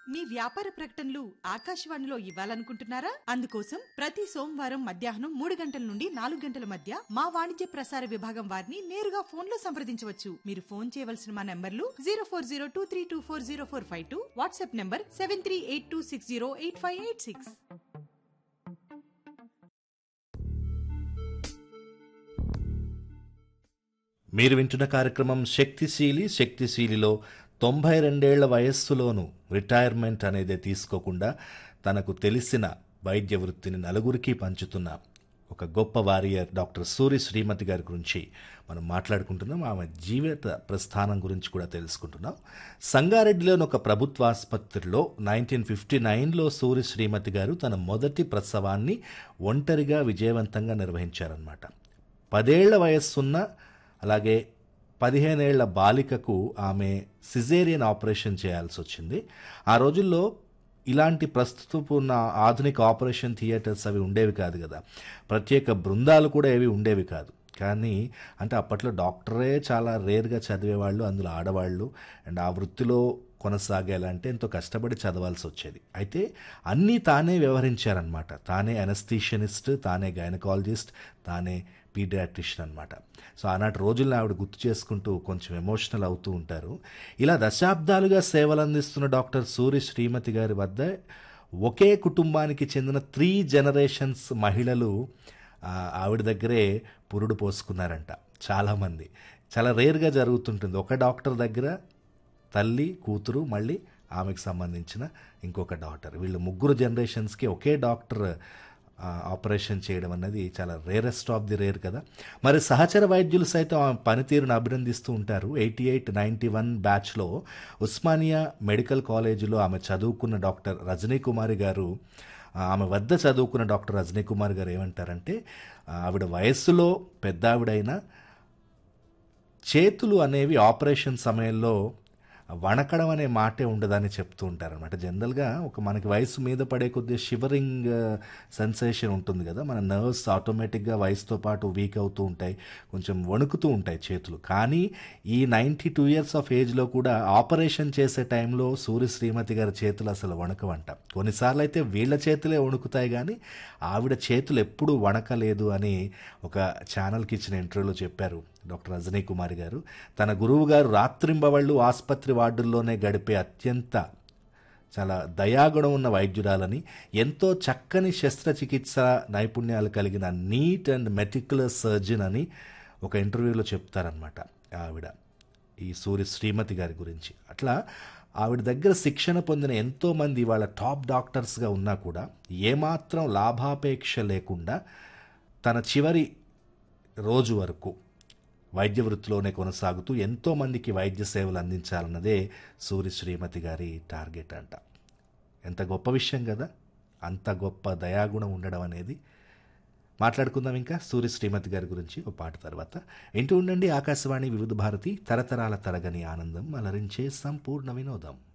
మీ వ్యాపార ప్రకటనలు ఆకాశవాణిలో ఇవ్వాలనుకుంటున్నారా అందుకోసం ప్రతి సోమవారం మధ్యాహ్నం మూడు గంటల నుండి నాలుగు గంటల మధ్య మా వాణిజ్య ప్రసార విభాగం వారిని నేరుగా ఫోన్ లో సంప్రదించవచ్చు మీరు ఫోన్ చేయవలసిన మా నంబర్లు zero four zero two three two four zero four five two WhatsApp number seven three eight two six zero eight five eight six మీరు వింటున్న కార్యక్రమం శక్తిశీలి శక్తిశీలిలో తొంభై రెండేళ్ల వయస్సులోనూ రిటైర్మెంట్ అనేది తీసుకోకుండా తనకు తెలిసిన వైద్య వృత్తిని నలుగురికి పంచుతున్న ఒక గొప్ప వారియర్ డాక్టర్ సూరి శ్రీమతి గారి గురించి మనం మాట్లాడుకుంటున్నాం ఆమె జీవిత ప్రస్థానం గురించి కూడా తెలుసుకుంటున్నాం సంగారెడ్డిలోని ఒక ప్రభుత్వ ఆసుపత్రిలో నైన్టీన్ ఫిఫ్టీ నైన్లో సూరి శ్రీమతి గారు తన మొదటి ప్రసవాన్ని ఒంటరిగా విజయవంతంగా నిర్వహించారన్నమాట పదేళ్ల వయస్సున్న అలాగే పదిహేనేళ్ల బాలికకు ఆమె సిజేరియన్ ఆపరేషన్ చేయాల్సి వచ్చింది ఆ రోజుల్లో ఇలాంటి ప్రస్తుతపు ఉన్న ఆధునిక ఆపరేషన్ థియేటర్స్ అవి ఉండేవి కాదు కదా ప్రత్యేక బృందాలు కూడా ఏవి ఉండేవి కాదు కానీ అంటే అప్పట్లో డాక్టరే చాలా రేర్గా చదివేవాళ్ళు అందులో ఆడవాళ్ళు అండ్ ఆ వృత్తిలో కొనసాగాలంటే ఎంతో కష్టపడి చదవాల్సి వచ్చేది అయితే అన్నీ తానే వ్యవహరించారనమాట తానే అనస్థీషియనిస్ట్ తానే గైనకాలజిస్ట్ తానే పీడియాట్రిషియన్ అనమాట సో ఆనాటి రోజుల్లో ఆవిడ గుర్తు చేసుకుంటూ కొంచెం ఎమోషనల్ అవుతూ ఉంటారు ఇలా దశాబ్దాలుగా సేవలు అందిస్తున్న డాక్టర్ సూరి శ్రీమతి గారి వద్ద ఒకే కుటుంబానికి చెందిన త్రీ జనరేషన్స్ మహిళలు ఆ, ఆవిడ దగ్గరే పురుడు పోసుకున్నారంట చాలామంది చాలా రేర్గా జరుగుతుంటుంది ఒక డాక్టర్ దగ్గర తల్లి కూతురు మళ్ళీ ఆమెకు సంబంధించిన ఇంకొక డాక్టర్ వీళ్ళు ముగ్గురు జనరేషన్స్కి ఒకే డాక్టర్ ఆ, ఆపరేషన్ చేయడం అన్నది చాలా రేరెస్ట్ ఆఫ్ ది రేర్ కదా మరి సహచర వైద్యులు సైతం ఆమె పనితీరును అభినందిస్తూ ఉంటారు ఎయిటీ ఎయిట్ నైంటీ వన్ బ్యాచ్లో ఉస్మానియా మెడికల్ కాలేజీలో ఆమె చదువుకున్న డాక్టర్ రజనీ కుమారి గారు ఆ, ఆమె వద్ద చదువుకున్న డాక్టర్ రజనీ కుమార్ గారు ఏమంటారంటే ఆ, ఆవిడ వయస్సులో పెద్ద ఆవిడైనా చేతులు అనేవి ఆపరేషన్ సమయంలో వణకడం అనే మాటే ఉండదని చెప్తూ ఉంటారనమాట జనరల్గా ఒక మనకి వయసు మీద పడే కొద్ది షివరింగ్ సెన్సేషన్ ఉంటుంది కదా మన నర్వ్స్ ఆటోమేటిక్గా వయసుతో పాటు వీక్ అవుతూ ఉంటాయి కొంచెం వణుకుతూ ఉంటాయి చేతులు కానీ ఈ నైంటీ టూ ఇయర్స్ ఆఫ్ ఏజ్లో కూడా ఆపరేషన్ చేసే టైంలో సూర్య శ్రీమతి గారి చేతులు అసలు వణకవంట కొన్నిసార్లు అయితే వీళ్ళ చేతులే వణుకుతాయి కానీ ఆవిడ చేతులు ఎప్పుడూ వణకలేదు అని ఒక ఛానల్కి ఇచ్చిన ఇంటర్వ్యూలో చెప్పారు డాక్టర్ రజనీ కుమారి గారు తన గురువు గారు రాత్రింబవళ్ళు ఆసుపత్రి వార్డుల్లోనే గడిపే అత్యంత చాలా దయాగుణం ఉన్న వైద్యురాలని ఎంతో చక్కని శస్త్రచికిత్స నైపుణ్యాలు కలిగిన నీట్ అండ్ మెటిక్యులర్ సర్జన్ అని ఒక ఇంటర్వ్యూలో చెప్తారనమాట ఆవిడ ఈ సూర్య శ్రీమతి గారి గురించి అట్లా ఆవిడ దగ్గర శిక్షణ పొందిన ఎంతోమంది వాళ్ళ టాప్ డాక్టర్స్గా ఉన్నా కూడా ఏమాత్రం లాభాపేక్ష లేకుండా తన చివరి రోజు వరకు వైద్య వృత్తిలోనే కొనసాగుతూ ఎంతోమందికి వైద్య సేవలు అందించాలన్నదే సూరి శ్రీమతి గారి టార్గెట్ అంట ఎంత గొప్ప విషయం కదా అంత గొప్ప దయాగుణం ఉండడం అనేది మాట్లాడుకుందాం ఇంకా సూర్య శ్రీమతి గారి గురించి ఒక పాట తర్వాత వింటూ ఉండండి ఆకాశవాణి వివిధ భారతి తరతరాల తరగని ఆనందం అలరించే సంపూర్ణ వినోదం